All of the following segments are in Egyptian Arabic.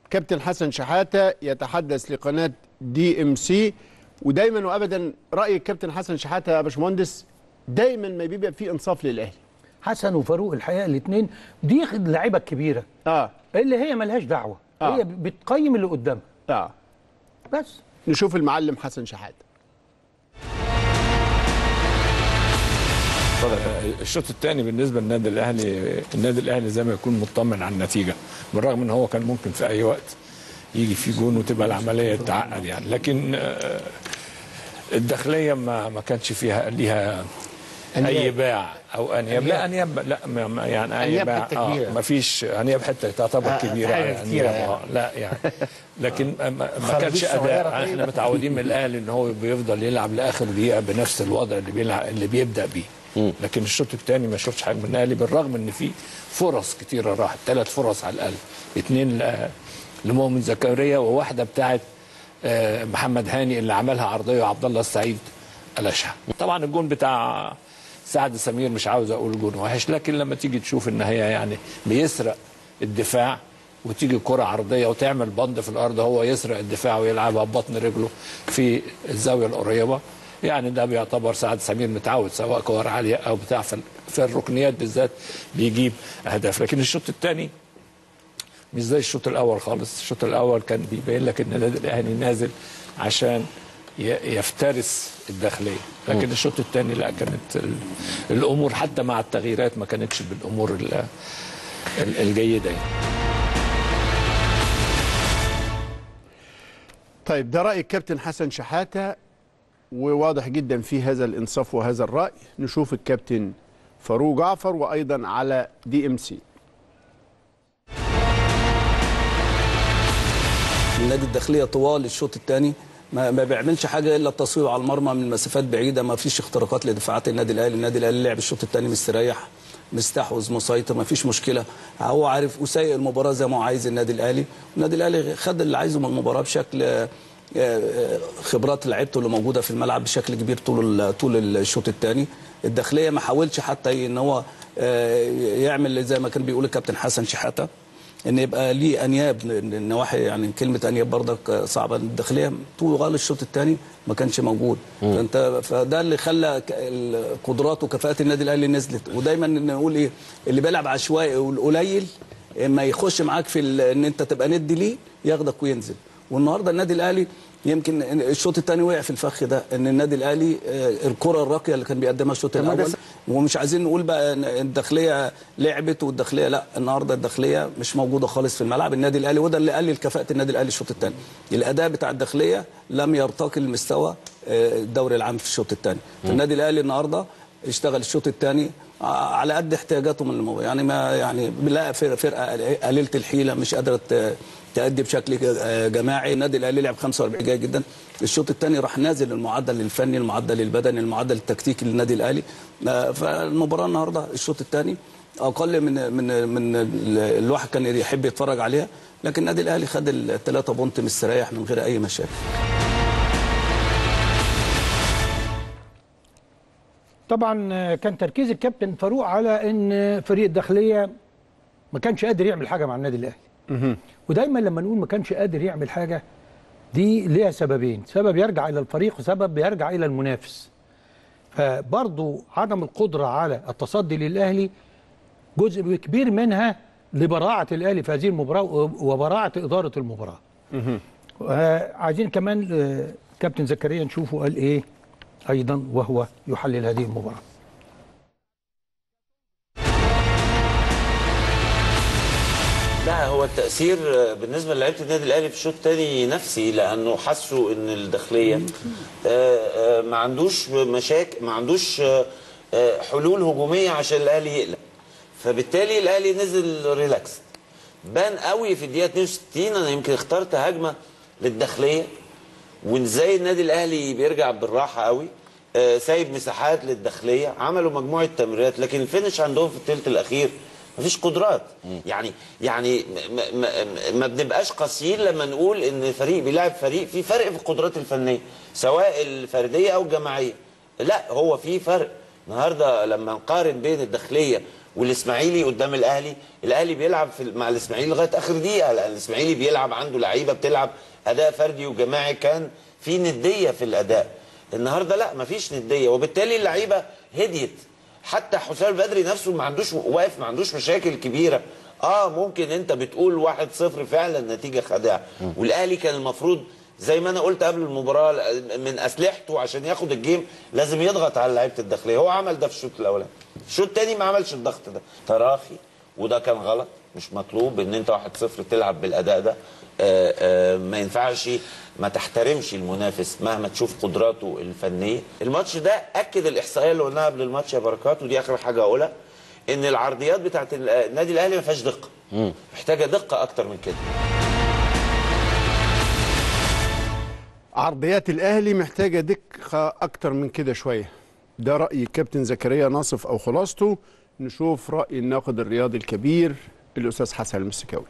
كابتن حسن شحاته يتحدث لقناه دي ام سي ودايما وابدا راي الكابتن حسن شحاته يا باشمهندس دايما ما بيبقى فيه انصاف للاهلي حسن وفاروق الحقيقه الاثنين دي اللعيبه الكبيره اه اللي هي ملهاش دعوه آه. هي بتقيم اللي قدامها اه بس نشوف المعلم حسن شحاته الشوط الثاني بالنسبه للنادي الاهلي النادي الاهلي زي ما يكون مطمن على النتيجه بالرغم ان هو كان ممكن في اي وقت يجي في جون وتبقى العمليه تعقد يعني لكن آه، الداخليه ما ما كانش فيها ليها اي باع او انياب لا انياب لا ما- ما- يعني اي أنياب باع حتة اه كبيرة. ما فيش انياب حته تعتبر آه، كبيره حاجة على كتيرة أنياب، يعني. آه، لا يعني لكن ما- ما ما خرابيش كانش صغيرة اداء طيب. احنا متعودين من الاهلي ان هو بيفضل يلعب لاخر دقيقه بنفس الوضع اللي بيلعب اللي بيبدا بيه لكن الشوط الثاني ما شفتش حاجه من الاهلي بالرغم ان في فرص كتيره راحت ثلاث فرص على الاقل اثنين ل- لمؤمن زكريا وواحده بتاعت آه، محمد هاني اللي عملها عرضيه وعبد الله السعيد قلشها طبعا الجون بتاع سعد سمير مش عاوز اقول جون وحش لكن لما تيجي تشوف ان هي يعني بيسرق الدفاع وتيجي كرة عرضية وتعمل بند في الأرض هو يسرق الدفاع ويلعبها ببطن رجله في الزاوية القريبة يعني ده بيعتبر سعد سمير متعود سواء كور عالية أو بتاع في في الركنيات بالذات بيجيب أهداف لكن الشوط الثاني مش زي الشوط الأول خالص الشوط الأول كان بيبين لك إن النادي الأهلي نازل عشان ي- يفترس الداخلية لكن الشوط الثاني لا كانت ال- الأمور حتى مع التغييرات ما كانتش بالأمور ال- ال- الجيدة يعني. طيب ده راي الكابتن حسن شحاته وواضح جدا في هذا الانصاف وهذا الراي نشوف الكابتن فاروق جعفر وايضا على دي ام سي النادي الداخليه طوال الشوط الثاني ما, ما بيعملش حاجه الا التصويب على المرمى من مسافات بعيده ما فيش اختراقات لدفاعات النادي الاهلي النادي الاهلي لعب الشوط الثاني مستريح مستحوذ مسيطر ما فيش مشكله هو عارف وسايق المباراه زي ما هو عايز النادي الاهلي النادي الاهلي خد اللي عايزه من المباراه بشكل آه، آه، خبرات لعيبته اللي موجوده في الملعب بشكل كبير طول ال- طول الشوط الثاني الداخليه ما حاولش حتى ان هو آه، يعمل زي ما كان بيقول الكابتن حسن شحاته ان يبقى ليه انياب النواحي يعني كلمه انياب برضك صعبه الداخليه طول الشوط الثاني ما كانش موجود فانت فده اللي خلى ك- القدرات وكفاءه النادي الاهلي نزلت ودايما نقول ايه اللي بيلعب عشوائي والقليل ما يخش معاك في ال- ان انت تبقى ند ليه ياخدك وينزل والنهارده النادي الاهلي يمكن الشوط الثاني وقع في الفخ ده ان النادي الاهلي آه، الكره الراقيه اللي كان بيقدمها الشوط طب ما ده الاول ومش عايزين نقول بقى إن الداخليه لعبت والداخليه لا النهارده الداخليه مش موجوده خالص في الملعب النادي الاهلي وده اللي قلل كفاءه النادي الاهلي الشوط الثاني الاداء بتاع الداخليه لم يرتقي لمستوى آه، الدوري العام في الشوط الثاني النادي الاهلي النهارده اشتغل الشوط الثاني على قد احتياجاته من الموضوع يعني ما يعني بنلاقي فرقه فرقه قليله الحيله مش قادره ت- تأدي بشكل آه، جماعي النادي الاهلي لعب 45 جيد جدا الشوط الثاني راح نازل المعدل الفني المعدل البدني المعدل التكتيكي للنادي الاهلي آه، فالمباراه النهارده الشوط الثاني اقل من من من الواحد كان يحب يتفرج عليها لكن النادي الاهلي خد الثلاثه بونت مستريح من غير اي مشاكل طبعا آه، كان تركيز الكابتن فاروق على ان فريق الداخليه ما كانش قادر يعمل حاجه مع النادي الاهلي ودايما لما نقول ما كانش قادر يعمل حاجه دي ليها سببين سبب يرجع الى الفريق وسبب يرجع الى المنافس فبرضه عدم القدره على التصدي للاهلي جزء كبير منها لبراعه الاهلي في هذه المباراه وبراعه اداره المباراه آه، عايزين كمان آه، كابتن زكريا نشوفه قال ايه ايضا وهو يحلل هذه المباراه لا هو التأثير بالنسبة للعيبة النادي الأهلي في الشوط الثاني نفسي لأنه حسوا إن الداخلية آه، آه، ما عندوش مشاكل ما عندوش آه، آه، حلول هجومية عشان الأهلي يقلق فبالتالي الأهلي نزل ريلاكس بان قوي في الدقيقة 62 أنا يمكن اخترت هجمة للداخلية وازاي النادي الأهلي بيرجع بالراحة قوي آه، سايب مساحات للداخلية عملوا مجموعة تمريرات لكن الفينش عندهم في الثلث الأخير مفيش قدرات يعني يعني ما, ما, ما بنبقاش قاسيين لما نقول ان فريق بيلعب فريق في فرق في القدرات الفنيه سواء الفرديه او الجماعيه لا هو في فرق النهارده لما نقارن بين الداخليه والاسماعيلي قدام الاهلي الاهلي بيلعب في مع الاسماعيلي لغايه اخر دقيقه لان الاسماعيلي بيلعب عنده لعيبه بتلعب اداء فردي وجماعي كان في نديه في الاداء النهارده لا مفيش نديه وبالتالي اللعيبه هديت حتى حسام البدري نفسه ما عندوش واقف ما عندوش مشاكل كبيره اه ممكن انت بتقول 1-0 فعلا نتيجه خادعه والاهلي كان المفروض زي ما انا قلت قبل المباراه من اسلحته عشان ياخد الجيم لازم يضغط على لعيبه الداخليه هو عمل ده في الشوط الاولاني الشوط الثاني ما عملش الضغط ده تراخي وده كان غلط مش مطلوب ان انت 1-0 تلعب بالاداء ده آه، آه، ما ينفعش ما تحترمش المنافس مهما تشوف قدراته الفنيه الماتش ده اكد الاحصائيه اللي قلناها قبل الماتش يا بركات ودي اخر حاجه اقولها ان العرضيات بتاعت النادي الاهلي ما فيهاش دقه محتاجه دقه اكتر من كده عرضيات الاهلي محتاجه دقه اكتر من كده شويه ده راي كابتن زكريا ناصف او خلاصته نشوف راي الناقد الرياضي الكبير الاستاذ حسن المسكاوي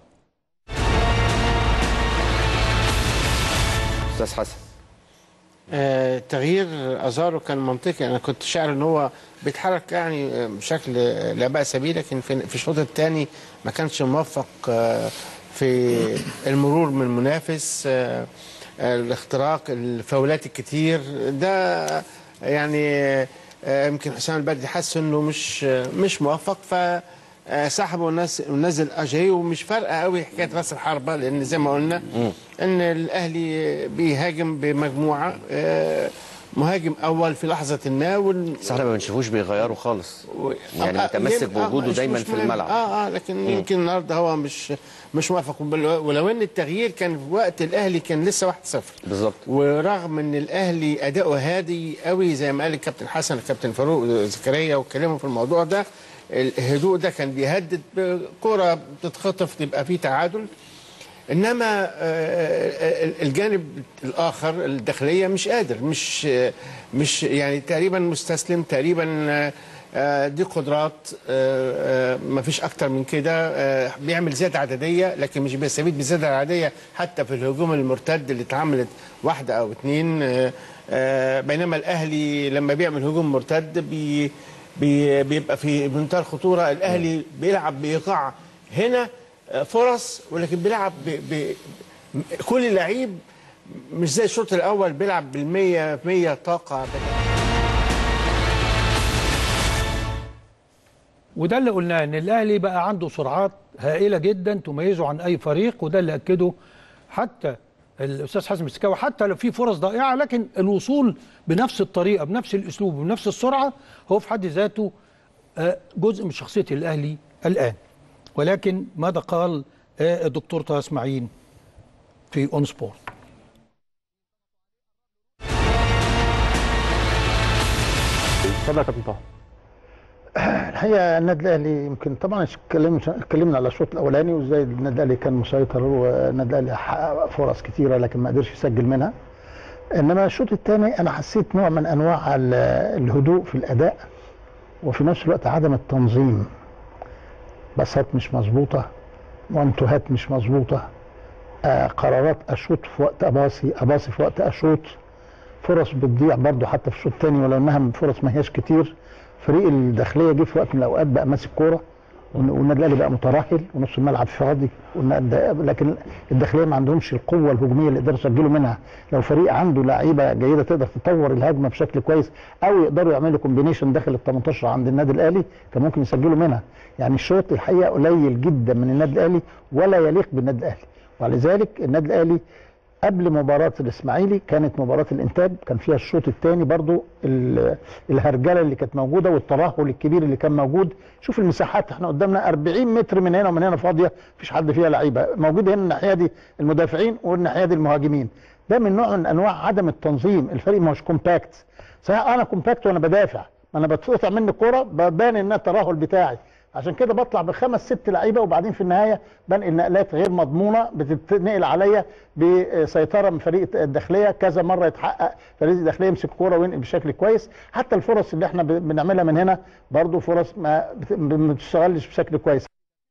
استاذ حسن آه، تغيير ازارو كان منطقي انا كنت شاعر ان هو بيتحرك يعني آه، بشكل آه، لا باس به لكن في في الشوط الثاني ما كانش موفق آه، في المرور من المنافس آه، آه، الاختراق الفاولات الكتير ده يعني آه، يمكن حسام البدري حس انه مش آه، مش موفق ف آه، سحبوا الناس ونزل اجاي ومش فارقه قوي حكايه راس الحربه لان زي ما قلنا ان الاهلي بيهاجم بمجموعه آه، مهاجم اول في لحظه ما وال... بس احنا ما بنشوفوش بيغيروا خالص و- يعني آه، متمسك يبقى- آه، بوجوده مش- دايما مش في مهم. الملعب اه اه لكن يمكن النهارده هو مش مش موافق وبال- ولو ان التغيير كان في وقت الاهلي كان لسه 1-0 بالظبط ورغم ان الاهلي اداؤه هادي قوي زي ما قال الكابتن حسن الكابتن فاروق زكريا واتكلموا في الموضوع ده الهدوء ده كان بيهدد كرة بتتخطف تبقى في تعادل انما آه، آه، الجانب الاخر الداخليه مش قادر مش آه، مش يعني تقريبا مستسلم تقريبا آه، آه، دي قدرات ما فيش اكتر من كده آه، بيعمل زياده عدديه لكن مش بيستفيد بالزياده العاديه حتى في الهجوم المرتد اللي اتعملت واحده او اتنين آه، آه، بينما الاهلي لما بيعمل هجوم مرتد بي بي بيبقى في منتهى الخطوره الاهلي بيلعب بايقاع هنا آه، فرص ولكن بيلعب ب... ب... كل لعيب مش زي الشوط الاول بيلعب بالمية 100 طاقه وده اللي قلناه ان الاهلي بقى عنده سرعات هائله جدا تميزه عن اي فريق وده اللي اكده حتى الاستاذ حازم السكاوي حتى لو في فرص ضائعه لكن الوصول بنفس الطريقه بنفس الاسلوب بنفس السرعه هو في حد ذاته آه، جزء من شخصيه الاهلي الان ولكن ماذا قال آه، الدكتور طه اسماعيل في اون سبورت اتفضل يا كابتن طه الحقيقه النادي الاهلي يمكن طبعا اتكلمنا اتكلمنا على الشوط الاولاني وازاي النادي الاهلي كان مسيطر والنادي الاهلي حقق فرص كثيره لكن ما قدرش يسجل منها انما الشوط الثاني انا حسيت نوع من انواع ال- الهدوء في الاداء وفي نفس الوقت عدم التنظيم باصات مش مظبوطه وانتوهات مش مظبوطه آه قرارات اشوط في وقت اباصي اباصي في وقت اشوط فرص بتضيع برضو حتى في الشوط الثاني ولو انها فرص ما هياش كتير فريق الداخليه جه في وقت من الاوقات بقى ماسك كوره والن- والنادي الاهلي بقى مترهل ونص الملعب فاضي والنادي- لكن الداخليه ما عندهمش القوه الهجوميه اللي يقدروا يسجلوا منها لو فريق عنده لعيبه جيده تقدر تطور الهجمه بشكل كويس او يقدروا يعملوا كومبينيشن داخل ال 18 عند النادي الاهلي كان ممكن يسجلوا منها يعني الشوط الحقيقه قليل جدا من النادي الاهلي ولا يليق بالنادي الاهلي ولذلك النادي الاهلي قبل مباراة الإسماعيلي كانت مباراة الإنتاج كان فيها الشوط الثاني برضو ال- الهرجلة اللي كانت موجودة والترهل الكبير اللي كان موجود شوف المساحات احنا قدامنا 40 متر من هنا ومن هنا فاضية مفيش حد فيها لعيبة موجود هنا الناحية دي المدافعين والناحية دي المهاجمين ده من نوع من أنواع عدم التنظيم الفريق مش كومباكت صحيح أنا كومباكت وأنا بدافع ما أنا بتقطع مني كرة ببان إنها الترهل بتاعي عشان كده بطلع بخمس ست لعيبه وبعدين في النهايه بنقل نقلات غير مضمونه بتتنقل عليا بسيطره من فريق الداخليه كذا مره يتحقق فريق الداخليه يمسك الكوره وينقل بشكل كويس حتى الفرص اللي احنا ب- بنعملها من هنا برضو فرص ما بت- ما بتشتغلش بشكل كويس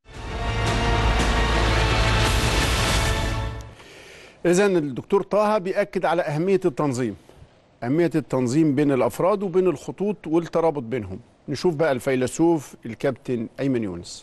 إذا الدكتور طه بيأكد على أهمية التنظيم أهمية التنظيم بين الأفراد وبين الخطوط والترابط بينهم نشوف بقى الفيلسوف الكابتن ايمن يونس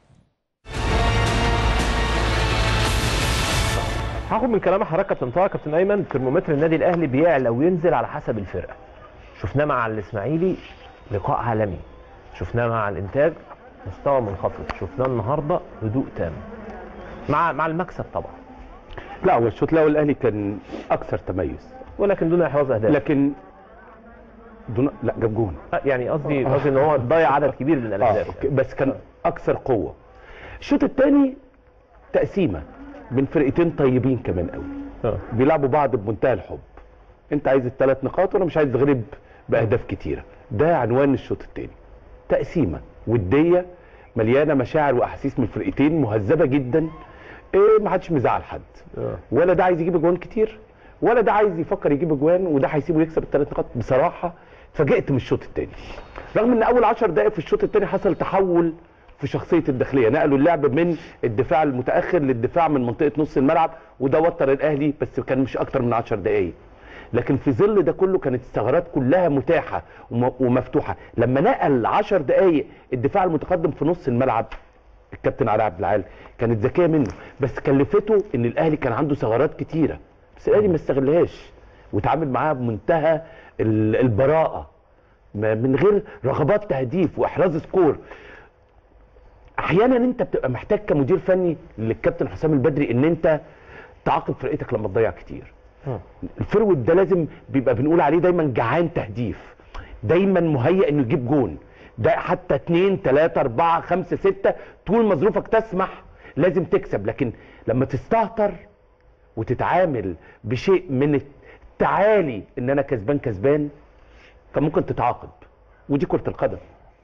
هاخد من كلام حضرتك كابتن طه كابتن ايمن ترمومتر النادي الاهلي بيعلى وينزل على حسب الفرقه شفناه مع الاسماعيلي لقاء عالمي شفناه مع الانتاج مستوى منخفض شفناه النهارده هدوء تام مع مع المكسب طبعا لا هو الشوط الاول الاهلي كان اكثر تميز ولكن دون احراز اهداف لكن دون لا جاب جون يعني قصدي قصدي ان هو ضيع عدد كبير من آه الاهداف أوكي. بس كان اكثر قوه الشوط الثاني تقسيمه بين فرقتين طيبين كمان قوي آه. بيلعبوا بعض بمنتهى الحب انت عايز الثلاث نقاط وانا مش عايز تغلب باهداف كتيره ده عنوان الشوط الثاني تقسيمه وديه مليانه مشاعر واحاسيس من الفرقتين مهذبه جدا ايه ما حدش مزعل حد آه. ولا ده عايز يجيب اجوان كتير ولا ده عايز يفكر يجيب اجوان وده هيسيبه يكسب الثلاث نقاط بصراحه اتفاجئت من الشوط الثاني رغم ان اول 10 دقائق في الشوط الثاني حصل تحول في شخصيه الداخليه نقلوا اللعب من الدفاع المتاخر للدفاع من منطقه نص الملعب وده وتر الاهلي بس كان مش اكتر من 10 دقائق لكن في ظل ده كله كانت الثغرات كلها متاحه وم- ومفتوحه لما نقل 10 دقائق الدفاع المتقدم في نص الملعب الكابتن علي عبد العال كانت ذكيه منه بس كلفته ان الاهلي كان عنده ثغرات كتيره بس الاهلي ما استغلهاش وتعامل معاها بمنتهى ال- البراءه ما- من غير رغبات تهديف واحراز سكور احيانا انت بتبقى محتاج كمدير فني للكابتن حسام البدري ان انت تعاقب فرقتك لما تضيع كتير الفرود ده لازم بيبقى بنقول عليه دايما جعان تهديف دايما مهيئ انه يجيب جون ده حتى اتنين تلاتة اربعة خمسة ستة طول ما ظروفك تسمح لازم تكسب لكن لما تستهتر وتتعامل بشيء من التعالي ان انا كسبان كسبان كان ممكن تتعاقب ودي كرة القدم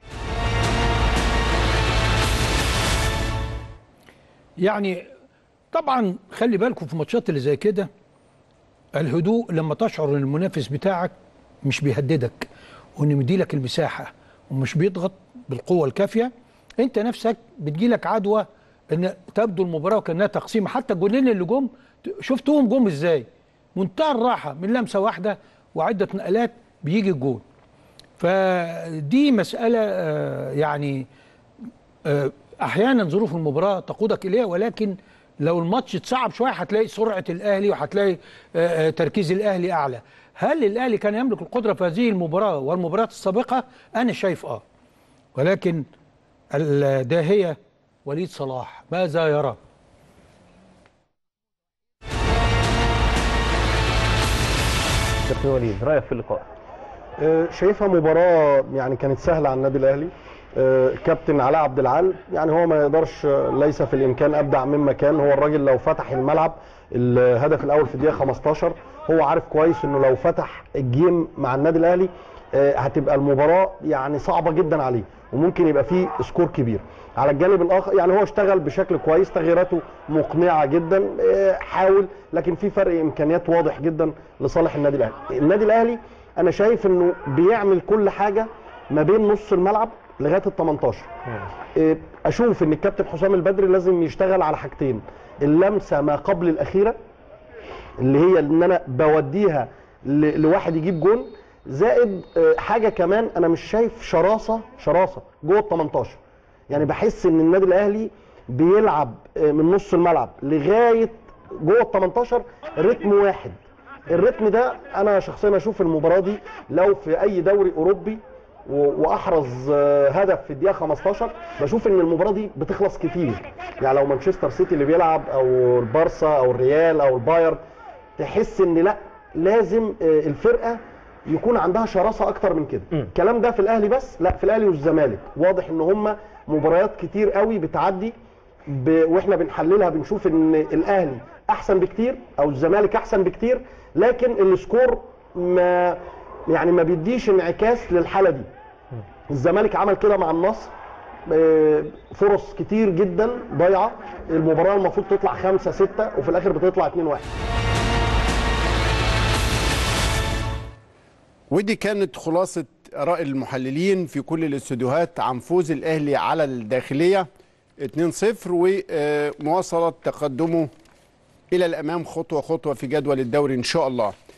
يعني طبعا خلي بالكم في ماتشات اللي زي كده الهدوء لما تشعر ان المنافس بتاعك مش بيهددك وان مديلك المساحه ومش بيضغط بالقوه الكافيه انت نفسك بتجيلك عدوى ان تبدو المباراه وكانها تقسيم حتى الجولين اللي جم شفتوهم جم ازاي منتهى الراحه من لمسه واحده وعده نقلات بيجي الجول فدي مساله آه، يعني آه، احيانا ظروف المباراه تقودك اليها ولكن لو الماتش اتصعب شويه هتلاقي سرعه الاهلي وهتلاقي آه، آه، تركيز الاهلي اعلى هل الاهلي كان يملك القدره في هذه المباراه والمباريات السابقه انا شايف اه ولكن الداهيه وليد صلاح ماذا يرى كابتن وليد رايك في اللقاء آه، شايفها مباراة يعني كانت سهلة على النادي الأهلي آه، كابتن علاء عبد العال يعني هو ما يقدرش آه، ليس في الإمكان أبدع مما كان هو الراجل لو فتح الملعب الهدف الأول في الدقيقة 15 هو عارف كويس إنه لو فتح الجيم مع النادي الأهلي آه، هتبقى المباراة يعني صعبة جدا عليه وممكن يبقى فيه سكور كبير على الجانب الاخر يعني هو اشتغل بشكل كويس تغييراته مقنعه جدا آه، حاول لكن في فرق امكانيات واضح جدا لصالح النادي الاهلي النادي الاهلي انا شايف انه بيعمل كل حاجه ما بين نص الملعب لغايه ال 18 إيه، اشوف ان الكابتن حسام البدري لازم يشتغل على حاجتين اللمسه ما قبل الاخيره اللي هي ان انا بوديها ل- لواحد يجيب جون زائد آه، حاجه كمان انا مش شايف شراسه شراسه جوه ال 18 يعني بحس ان النادي الاهلي بيلعب آه، من نص الملعب لغايه جوه ال 18 رتم واحد الرتم ده انا شخصيا اشوف المباراه دي لو في اي دوري اوروبي و- واحرز آه، هدف في الدقيقه 15 بشوف ان المباراه دي بتخلص كتير يعني لو مانشستر سيتي اللي بيلعب او البارسا او الريال او البايرن تحس ان لا لازم آه، الفرقه يكون عندها شراسه اكتر من كده الكلام ده في الاهلي بس لا في الاهلي والزمالك واضح ان هم مباريات كتير قوي بتعدي ب... واحنا بنحللها بنشوف ان الاهلي احسن بكتير او الزمالك احسن بكتير لكن السكور ما يعني ما بيديش انعكاس للحاله دي الزمالك عمل كده مع النصر آه، فرص كتير جدا ضايعه المباراه المفروض تطلع خمسة ستة وفي الاخر بتطلع 2 1 ودي كانت خلاصة آراء المحللين في كل الاستوديوهات عن فوز الأهلي على الداخلية 2-0 ومواصلة تقدمه إلى الأمام خطوة خطوة في جدول الدوري إن شاء الله